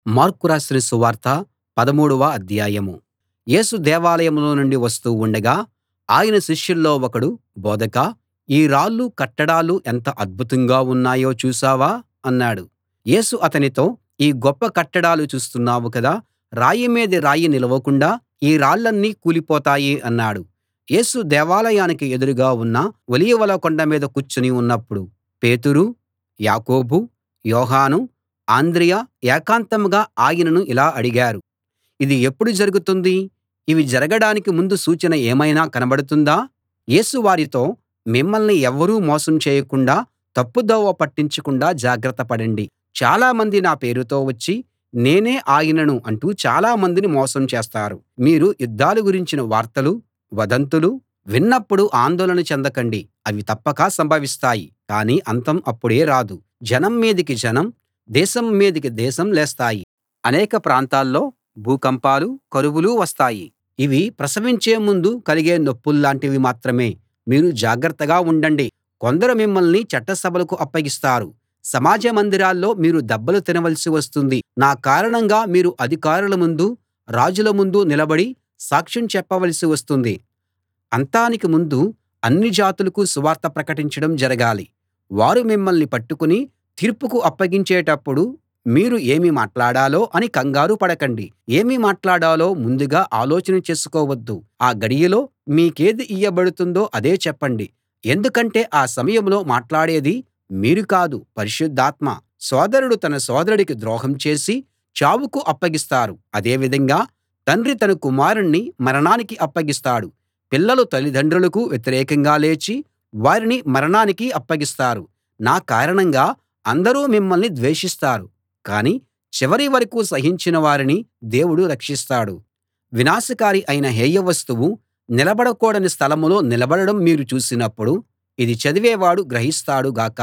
mark రాసిన సువార్త పదమూడవ అధ్యాయం యేసు దేవాలయంలో నుండి వస్తూ ఉండగా ఆయన శిష్యుల్లో ఒకడు బోధకా ఈ రాళ్ళు కట్టడాలు ఎంత అద్భుతంగా ఉన్నాయో చూశావా అన్నాడు యేసు అతనితో ఈ గొప్ప కట్టడాలు చూస్తున్నావు కదా రాయి మీద రాయి నిలవకుండా ఈ రాళ్ళన్నీ కూలిపోతాయి అన్నాడు యేసు దేవాలయానికి ఎదురుగా ఉన్న ఒలీవల కొండ మీద కూర్చుని ఉన్నప్పుడు పేతురు యాకోబు యోహాను అంద్రెయ ఏకాంతంగా ఆయనను ఇలా అడిగారు ఇది ఎప్పుడు జరుగుతుంది ఇవి జరగడానికి ముందు సూచన ఏమైనా కనబడుతుందా యేసు వారితో మిమ్మల్ని ఎవ్వరూ మోసం చేయకుండా తప్పుదోవ పట్టించకుండా జాగ్రత్త పడండి చాలామంది నా పేరుతో వచ్చి నేనే ఆయనను అంటూ చాలా మందిని మోసం చేస్తారు మీరు యుద్ధాల గురించిన వార్తలు వదంతులు విన్నప్పుడు ఆందోళన చెందకండి అవి తప్పక సంభవిస్తాయి కానీ అంతం అప్పుడే రాదు జనం మీదికి జనం దేశం మీదికి దేశం లేస్తాయి అనేక ప్రాంతాల్లో భూకంపాలు కరువులు వస్తాయి ఇవి ప్రసవించే ముందు కలిగే నొప్పుల్లాంటివి మాత్రమే మీరు జాగ్రత్తగా ఉండండి కొందరు మిమ్మల్ని చట్టసభలకు అప్పగిస్తారు సమాజ మందిరాల్లో మీరు దెబ్బలు తినవలసి వస్తుంది నా కారణంగా మీరు అధికారుల ముందు రాజుల ముందు నిలబడి సాక్ష్యం చెప్పవలసి వస్తుంది అంతానికి ముందు అన్ని జాతులకూ సువార్త ప్రకటించడం జరగాలి వారు మిమ్మల్ని పట్టుకుని తీర్పుకు అప్పగించేటప్పుడు మీరు ఏమి మాట్లాడాలో అని కంగారు పడకండి ఏమి మాట్లాడాలో ముందుగా ఆలోచన చేసుకోవద్దు ఆ గడియలో మీకేది ఇయ్యబడుతుందో అదే చెప్పండి ఎందుకంటే ఆ సమయంలో మాట్లాడేది మీరు కాదు పరిశుద్ధాత్మ సోదరుడు తన సోదరుడికి ద్రోహం చేసి చావుకు అప్పగిస్తారు అదే విధంగా తండ్రి తన కుమారుణ్ణి మరణానికి అప్పగిస్తాడు పిల్లలు తల్లిదండ్రులకు వ్యతిరేకంగా లేచి వారిని మరణానికి అప్పగిస్తారు నా కారణంగా అందరూ మిమ్మల్ని ద్వేషిస్తారు కానీ చివరి వరకూ సహించిన వారిని దేవుడు రక్షిస్తాడు వినాశకారి అయిన హేయ వస్తువు నిలబడకూడని స్థలంలో నిలబడడం మీరు చూసినప్పుడు ఇది చదివేవాడు గ్రహిస్తాడు గాక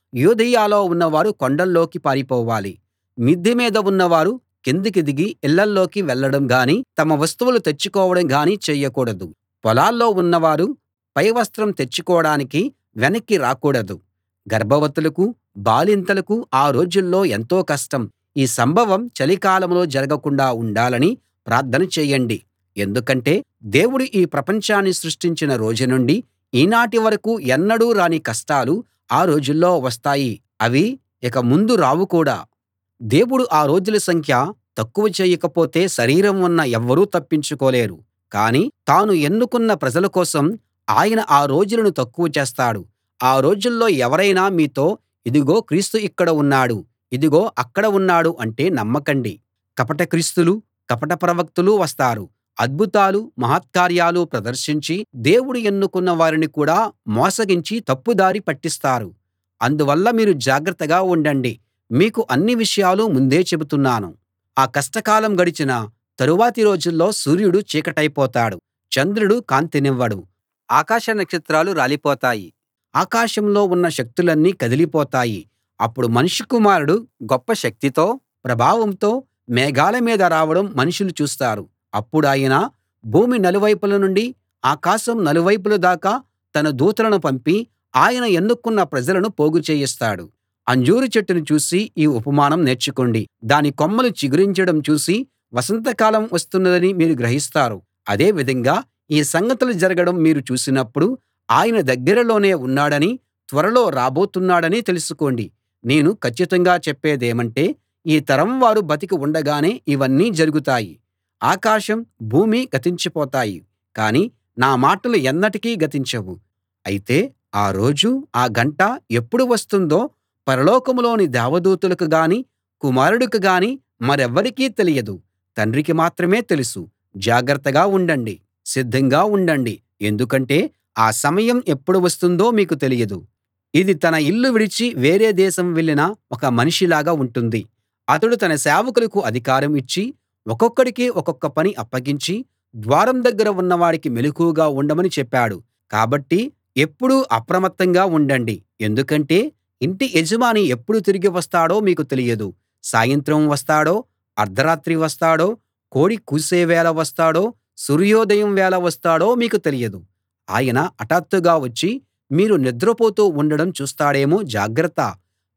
యూదయలో ఉన్నవారు కొండల్లోకి పారిపోవాలి మిద్దె మీద ఉన్నవారు కిందికి దిగి ఇళ్ళల్లోకి వెళ్ళడం గానీ తమ వస్తువులు తెచ్చుకోవడం గానీ చెయ్యకూడదు పొలాల్లో ఉన్నవారు పైవస్త్రం తెచ్చుకోడానికి వెనక్కి రాకూడదు గర్భవతులకు బాలింతలకు ఆ రోజుల్లో ఎంతో కష్టం ఈ సంభవం చలికాలంలో జరగకుండా ఉండాలని ప్రార్థన చేయండి ఎందుకంటే దేవుడు ఈ ప్రపంచాన్ని సృష్టించిన రోజు నుండి ఈనాటి వరకూ ఎన్నడూ రాని కష్టాలు ఆ రోజుల్లో వస్తాయి అవి ఇక ముందు రావు కూడా దేవుడు ఆ రోజుల సంఖ్య తక్కువ చేయకపోతే శరీరం ఉన్న ఎవ్వరూ తప్పించుకోలేరు కానీ తాను ఎన్నుకున్న ప్రజల కోసం ఆయన ఆ రోజులను తక్కువ చేస్తాడు ఆ రోజుల్లో ఎవరైనా మీతో ఇదిగో క్రీస్తు ఇక్కడ ఉన్నాడు ఇదిగో అక్కడ ఉన్నాడు అంటే నమ్మకండి కపట క్రీస్తులు కపట ప్రవక్తలు వస్తారు అద్భుతాలు మహత్కార్యాలు ప్రదర్శించి దేవుడు ఎన్నుకున్న వారిని కూడా మోసగించి తప్పుదారి పట్టిస్తారు అందువల్ల మీరు జాగ్రత్తగా ఉండండి మీకు అన్ని విషయాలు ముందే చెబుతున్నాను ఆ కష్టకాలం గడిచిన తరువాతి రోజుల్లో సూర్యుడు చీకటైపోతాడు చంద్రుడు కాంతినివ్వడు ఆకాశ నక్షత్రాలు రాలిపోతాయి ఆకాశంలో ఉన్న శక్తులన్నీ కదిలిపోతాయి అప్పుడు మనుష్య కుమారుడు గొప్ప శక్తితో ప్రభావంతో మేఘాల మీద రావడం మనుషులు చూస్తారు అప్పుడాయన భూమి నలువైపుల నుండి ఆకాశం నలువైపుల దాకా తన దూతలను పంపి ఆయన ఎన్నుకున్న ప్రజలను పోగు చేయిస్తాడు అంజూరు చెట్టును చూసి ఈ ఉపమానం నేర్చుకోండి దాని కొమ్మలు చిగురించడం చూసి వసంతకాలం వస్తున్నదని మీరు గ్రహిస్తారు అదే విధంగా ఈ సంగతులు జరగడం మీరు చూసినప్పుడు ఆయన దగ్గరలోనే ఉన్నాడని త్వరలో రాబోతున్నాడని తెలుసుకోండి నేను కచ్చితంగా చెప్పేదేమంటే ఈ తరం వారు బతికి ఉండగానే ఇవన్నీ జరుగుతాయి ఆకాశం భూమి గతించిపోతాయి కానీ నా మాటలు ఎన్నటికీ గతించవు అయితే ఆ రోజు ఆ గంట ఎప్పుడు వస్తుందో పరలోకంలోని దేవదూతలకు గాని కుమారుడికి గాని మరెవ్వరికీ తెలియదు తండ్రికి మాత్రమే తెలుసు జాగ్రత్తగా ఉండండి సిద్ధంగా ఉండండి ఎందుకంటే ఆ సమయం ఎప్పుడు వస్తుందో మీకు తెలియదు ఇది తన ఇల్లు విడిచి వేరే దేశం వెళ్ళిన ఒక మనిషిలాగా ఉంటుంది అతడు తన సేవకులకు అధికారం ఇచ్చి ఒక్కొక్కడికి ఒక్కొక్క పని అప్పగించి ద్వారం దగ్గర ఉన్నవాడికి మెలకువగా ఉండమని చెప్పాడు కాబట్టి ఎప్పుడూ అప్రమత్తంగా ఉండండి ఎందుకంటే ఇంటి యజమాని ఎప్పుడు తిరిగి వస్తాడో మీకు తెలియదు సాయంత్రం వస్తాడో అర్థరాత్రి వస్తాడో కోడి కూసే వేళ వస్తాడో సూర్యోదయం వేళ వస్తాడో మీకు తెలియదు ఆయన హఠాత్తుగా వచ్చి మీరు నిద్రపోతూ ఉండడం చూస్తాడేమో జాగ్రత్త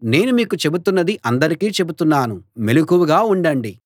నేను మీకు చెబుతున్నది అందరికీ చెబుతున్నాను మెలకువగా ఉండండి